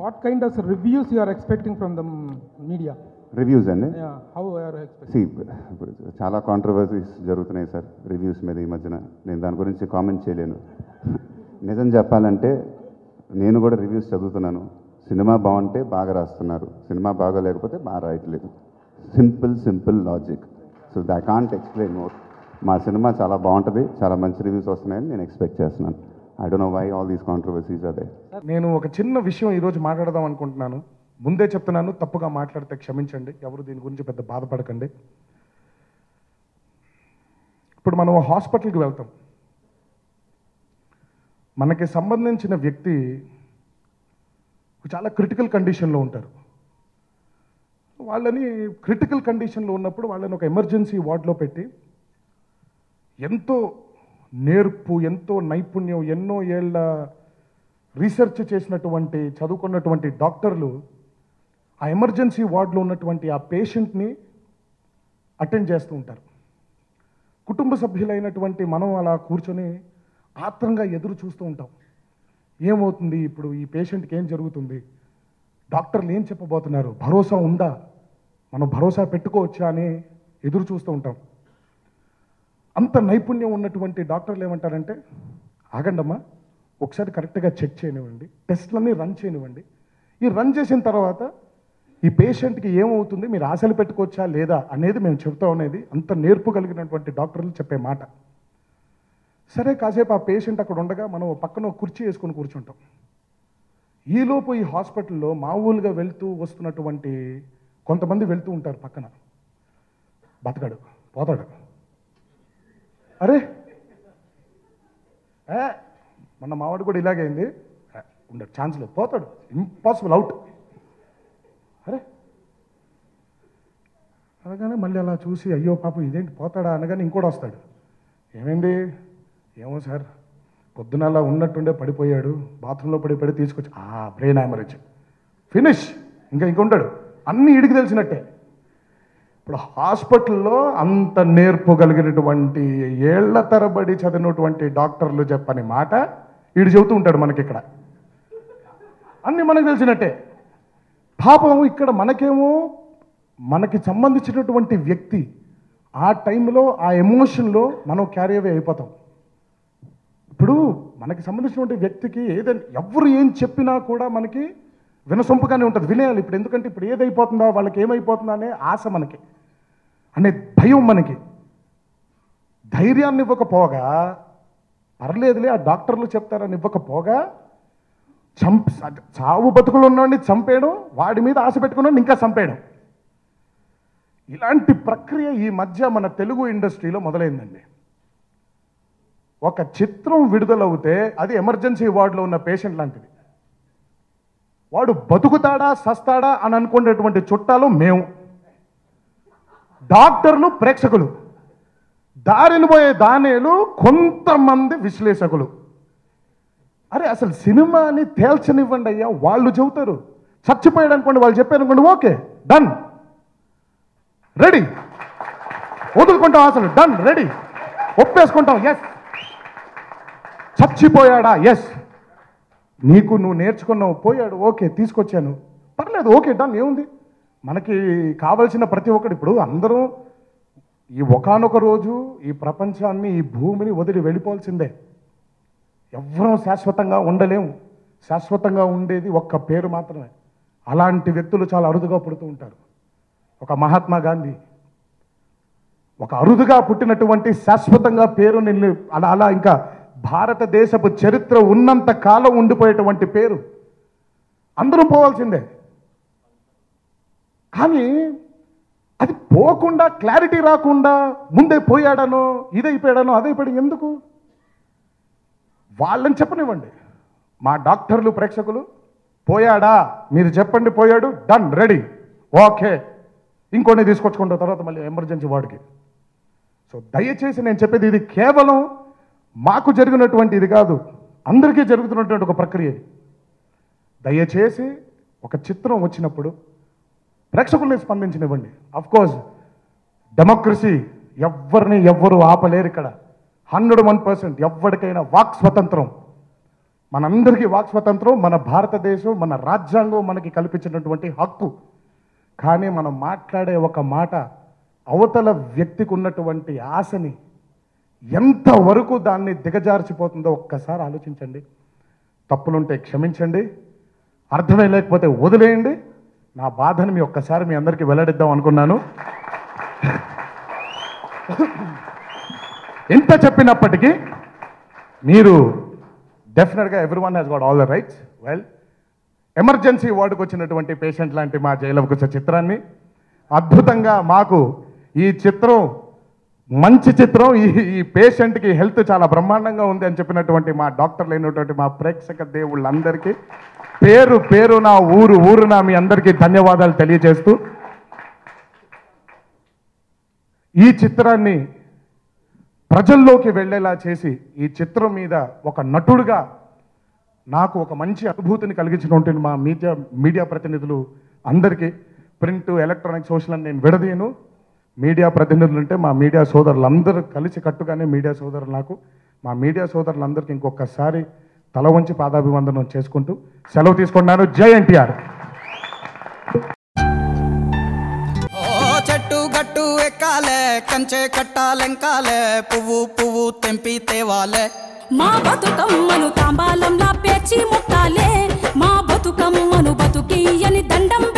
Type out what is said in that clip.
what kind of reviews you are expecting from the mm, media? Reviews అండి Yeah, how you are expecting? See ఇప్పుడు చాలా controversies జరుగుతున్నాయి sir reviews మీద ఈ మధ్యన నేను దాని గురించి కామెంట్ చేయలేను నిజం చెప్పాలంటే నేను కూడా రివ్యూస్ చదువుతున్నాను సినిమా బాగుంటే బాగా రాస్తున్నారు సినిమా బాగోలేకపోతే బాగా రాయట్లేదు simple simple logic so that can't explain more మా సినిమా చాలా బాగుంటుంది చాలా మంచి రివ్యూస్ వస్తున్నాయని నేను ఎక్స్పెక్ట్ చేస్తున్నాను I don't know why all these controversies అదే నేను ఒక చిన్న విషయం ఈరోజు మాట్లాడదాం అనుకుంటున్నాను ముందే చెప్తున్నాను తప్పుగా మాట్లాడితే క్షమించండి ఎవరు దీని గురించి పెద్ద బాధపడకండి ఇప్పుడు మనం హాస్పిటల్కి వెళ్తాం మనకి సంబంధించిన వ్యక్తి చాలా క్రిటికల్ కండిషన్లో ఉంటారు వాళ్ళని క్రిటికల్ కండిషన్లో ఉన్నప్పుడు వాళ్ళని ఒక ఎమర్జెన్సీ వార్డులో పెట్టి ఎంతో నేర్పు ఎంతో నైపుణ్యం ఎన్నో ఏళ్ళ రీసెర్చ్ చేసినటువంటి చదువుకున్నటువంటి డాక్టర్లు ఆ ఎమర్జెన్సీ వార్డులో ఉన్నటువంటి ఆ పేషెంట్ని అటెండ్ చేస్తూ ఉంటారు కుటుంబ సభ్యులైనటువంటి మనం అలా కూర్చొని ఆత్రంగా ఎదురు చూస్తూ ఉంటాం ఏమవుతుంది ఇప్పుడు ఈ పేషెంట్కి ఏం జరుగుతుంది డాక్టర్లు ఏం చెప్పబోతున్నారు భరోసా ఉందా మనం భరోసా పెట్టుకోవచ్చా అని ఎదురు చూస్తూ ఉంటాం అంత నైపుణ్యం ఉన్నటువంటి డాక్టర్లు ఏమంటారంటే ఆగండమ్మా ఒకసారి కరెక్ట్గా చెక్ చేయనివ్వండి టెస్ట్లన్నీ రన్ చేయనివ్వండి ఈ రన్ చేసిన తర్వాత ఈ పేషెంట్కి ఏమవుతుంది మీరు ఆశలు పెట్టుకోవచ్చా లేదా అనేది మేము చెప్తా ఉన్నది అంత నేర్పు కలిగినటువంటి డాక్టర్లు చెప్పే మాట సరే కాసేపు ఆ పేషెంట్ అక్కడ ఉండగా మనం ఓ పక్కన ఒక కుర్చీ వేసుకొని కూర్చుంటాం ఈలోపు ఈ హాస్పిటల్లో మామూలుగా వెళ్తూ వస్తున్నటువంటి కొంతమంది వెళ్తూ ఉంటారు పక్కన బతకడు పోతాడు అరే ఏ మొన్న మావాడు కూడా ఇలాగే అయింది ఏ, ఉండడు ఛాన్స్ లేదు పోతాడు ఇంపాసిబుల్ అవుట్ అరే అనగానే మళ్ళీ అలా చూసి అయ్యో పాపం ఇదేంటి పోతాడా అనగానే ఇంకోటి వస్తాడు ఏమైంది ఏమో సార్ పొద్దున అలా ఉన్నట్టుండే పడిపోయాడు బాత్రూంలో పడి పడి తీసుకొచ్చి ఆ బ్రెయిన్ హ్యామరేజ్ ఫినిష్ ఇంకా ఇంక ఉంటాడు అన్నీ ఇడికి తెలిసినట్టే ఇప్పుడు హాస్పిటల్లో అంత నేర్పు కలిగినటువంటి ఏళ్ల తరబడి చదివినటువంటి డాక్టర్లు చెప్పని మాట వీడు చెబుతూ ఉంటాడు మనకి ఇక్కడ అన్ని మనకు తెలిసినట్టే పాపం ఇక్కడ మనకేమో మనకి సంబంధించినటువంటి వ్యక్తి ఆ టైంలో ఆ ఎమోషన్లో మనం క్యారీ అవే అయిపోతాం ఇప్పుడు మనకి సంబంధించినటువంటి వ్యక్తికి ఏదైనా ఎవరు ఏం చెప్పినా కూడా మనకి వినసొంపుగానే ఉంటుంది వినేయాలి ఇప్పుడు ఎందుకంటే ఇప్పుడు ఏదైపోతుందో వాళ్ళకి ఏమైపోతుందో అనే ఆశ మనకి అనే భయం మనకి ధైర్యాన్ని ఇవ్వకపోగా పర్లేదులే ఆ డాక్టర్లు చెప్తారని ఇవ్వకపోగా చంప చావు బతుకులు ఉన్నవాడిని చంపేయడం వాడి మీద ఆశ పెట్టుకున్నాడు ఇంకా చంపేయడం ఇలాంటి ప్రక్రియ ఈ మధ్య మన తెలుగు ఇండస్ట్రీలో మొదలైందండి ఒక చిత్రం విడుదలవుతే అది ఎమర్జెన్సీ వార్డులో ఉన్న పేషెంట్ లాంటిది వాడు బతుకుతాడా సస్తాడా అని అనుకునేటువంటి చుట్టాలు మేము డాక్టర్లు ప్రేక్షకులు దారిని పోయే దానేలు కొంతమంది విశ్లేషకులు అరే అసలు సినిమాని తేల్చనివ్వండి అయ్యా వాళ్ళు చెబుతారు చచ్చిపోయాడు అనుకోండి వాళ్ళు చెప్పారు అనుకోండి ఓకే డన్ రెడీ వదులుకుంటాం అసలు డన్ రెడీ ఒప్పేసుకుంటాం ఎస్ చచ్చిపోయాడా ఎస్ నీకు నువ్వు నేర్చుకున్నావు పోయాడు ఓకే తీసుకొచ్చాను పర్లేదు ఓకే డన్ ఏముంది మనకి కావలసిన ప్రతి ఒక్కటి ఇప్పుడు అందరూ ఈ ఒకానొక రోజు ఈ ప్రపంచాన్ని ఈ భూమిని వదిలి వెళ్ళిపోవాల్సిందే ఎవ్వరం శాశ్వతంగా ఉండలేము శాశ్వతంగా ఉండేది ఒక్క పేరు మాత్రమే అలాంటి వ్యక్తులు చాలా అరుదుగా పుడుతూ ఉంటారు ఒక మహాత్మా గాంధీ ఒక అరుదుగా పుట్టినటువంటి శాశ్వతంగా పేరు నిన్ను అలా అలా ఇంకా భారతదేశపు చరిత్ర ఉన్నంత కాలం ఉండిపోయేటువంటి పేరు అందరూ పోవాల్సిందే కానీ అది పోకుండా క్లారిటీ రాకుండా ముందే పోయాడనో ఇదైపోయాడనో అదైపోయాడు ఎందుకు వాళ్ళని చెప్పనివ్వండి మా డాక్టర్లు ప్రేక్షకులు పోయాడా మీరు చెప్పండి పోయాడు డన్ రెడీ ఓకే ఇంకొన్ని తీసుకొచ్చుకుంటాం తర్వాత మళ్ళీ ఎమర్జెన్సీ వార్డుకి సో దయచేసి నేను చెప్పేది ఇది కేవలం మాకు జరిగినటువంటి ఇది కాదు అందరికీ జరుగుతున్నటువంటి ఒక ప్రక్రియ ఇది దయచేసి ఒక చిత్రం వచ్చినప్పుడు ప్రేక్షకుల్ని స్పందించనివ్వండి కోర్స్ డెమోక్రసీ ఎవరిని ఎవ్వరు ఆపలేరు ఇక్కడ హండ్రెడ్ వన్ పర్సెంట్ ఎవరికైనా వాక్ స్వతంత్రం మనందరికీ వాక్ స్వతంత్రం మన భారతదేశం మన రాజ్యాంగం మనకి కల్పించినటువంటి హక్కు కానీ మనం మాట్లాడే ఒక మాట అవతల వ్యక్తికి ఉన్నటువంటి ఆశని ఎంతవరకు దాన్ని దిగజార్చిపోతుందో ఒక్కసారి ఆలోచించండి తప్పులుంటే క్షమించండి అర్థమే లేకపోతే వదిలేయండి నా బాధని మీ ఒక్కసారి మీ అందరికీ వెల్లడిద్దాం అనుకున్నాను ఎంత చెప్పినప్పటికీ మీరు డెఫినెట్గా every one has got all the rights well emergency వార్డుకు వచ్చినటువంటి పేషెంట్ లాంటి మా జైలవకుశ చిత్రాన్ని అద్భుతంగా మాకు ఈ చిత్రం మంచి చిత్రం ఈ ఈ పేషెంట్కి హెల్త్ చాలా బ్రహ్మాండంగా ఉంది అని చెప్పినటువంటి మా డాక్టర్లు అయినటువంటి మా ప్రేక్షక దేవుళ్ళందరికీ పేరు పేరు నా ఊరు ఊరు నా మీ అందరికీ ధన్యవాదాలు తెలియజేస్తూ ఈ చిత్రాన్ని ప్రజల్లోకి వెళ్ళేలా చేసి ఈ చిత్రం మీద ఒక నటుడుగా నాకు ఒక మంచి అనుభూతిని కలిగించినటువంటి మా మీడియా మీడియా ప్రతినిధులు అందరికీ ప్రింట్ ఎలక్ట్రానిక్ సోషల్ అని నేను విడదీయను మీడియా ప్రతినిధులు అంటే మా మీడియా సోదరులందరూ కలిసి కట్టుగానే మీడియా సోదరులు నాకు మా మీడియా సోదరులందరికీ ఇంకొకసారి తల వంచి పాదాభివందనం చేసుకుంటూ సెలవు తీసుకున్నాను జై ఎన్టీఆర్ ఓ చెట్టు గట్టు ఎక్కాలే కంచె కట్టాలెంకాలే పువ్వు పువ్వు తెంపి తేవాలే మా బతుకమ్మను తాంబాలంలా పేర్చి ముట్టాలే మా బతుకమ్మను బతుకియ్యని దండం